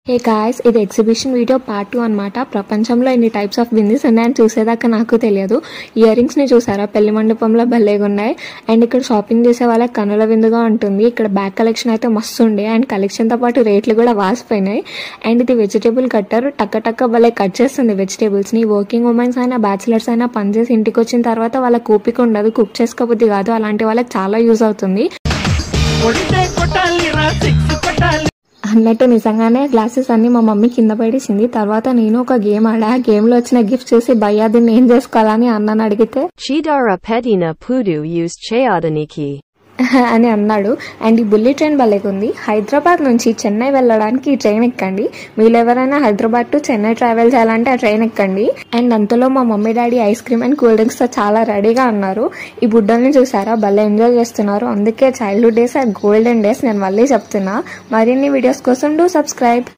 హే guys ఇది exhibition video part two అనమాట ప్రపంచంలో ఎన్ని టైప్స్ ఆఫ్ బిందీస్ ఉన్నాయని చూసేదాకా నాకు తెలియదు ఇయర్ రింగ్స్ ని చూసారా పెళ్లి మండపంలో భలేగా ఉన్నాయి అండ్ ఇక్కడ షాపింగ్ చేసే వాళ్ళకి కనుల విందుగా ఉంటుంది ఇక్కడ బ్యాగ్ కలెక్షన్ అయితే మస్తు ఉండే అండ్ కలెక్షన్ తో పాటు రేట్లు కూడా వాసిపోయినాయి అండ్ ఇది వెజిటేబుల్ కట్టర్ టక్క టక్క భలే కట్ చేస్తుంది వెజిటేబుల్స్ ని వర్కింగ్ ఉమెన్స్ అయినా బ్యాచిలర్స్ అయినా పనిచేసి ఇంటికి వచ్చిన తర్వాత వాళ్ళకి ఓపిక ఉండదు కుక్ చేసుకోబుద్ది కాదు అలాంటి వాళ్ళకి చాలా యూజ్ అవుతుంది కొడితే కొట్టాలి రా సిక్స్ కొట్టాలి అన్నట్టు నిజంగానే గ్లాసెస్ అన్ని మా మమ్మీ కింద పడేసింది తర్వాత నేను ఒక గేమ్ ఆడా ఆ గేమ్ లో వచ్చిన గిఫ్ట్ చూసి భయ్యా దీన్ని ఏం చేసుకోవాలని అన్నని అడిగితే Chidara Pedina Pudu used Chayadaniki. అని అన్నాడు అండ్ ఈ బుల్లెట్ ట్రైన్ భలేకుంది హైదరాబాద్ నుంచి చెన్నై వెళ్ళడానికి ఈ ట్రైన్ ఎక్కండి మీరు ఎవరైనా హైదరాబాద్ టు చెన్నై ట్రావెల్ చేయాలంటే ఆ ట్రైన్ ఎక్కండి అండ్ అంతలో మా mummy daddy ice cream and cool drinks తో చాలా రెడీగా ఉన్నారు ఈ బుడ్డల్ని చూసారా భలే ఎంజాయ్ చేస్తున్నారు అందుకే childhood days and golden days నేను మళ్ళీ చెప్తున్నా మరిన్ని వీడియోస్ కోసం డూ సబ్స్క్రైబ్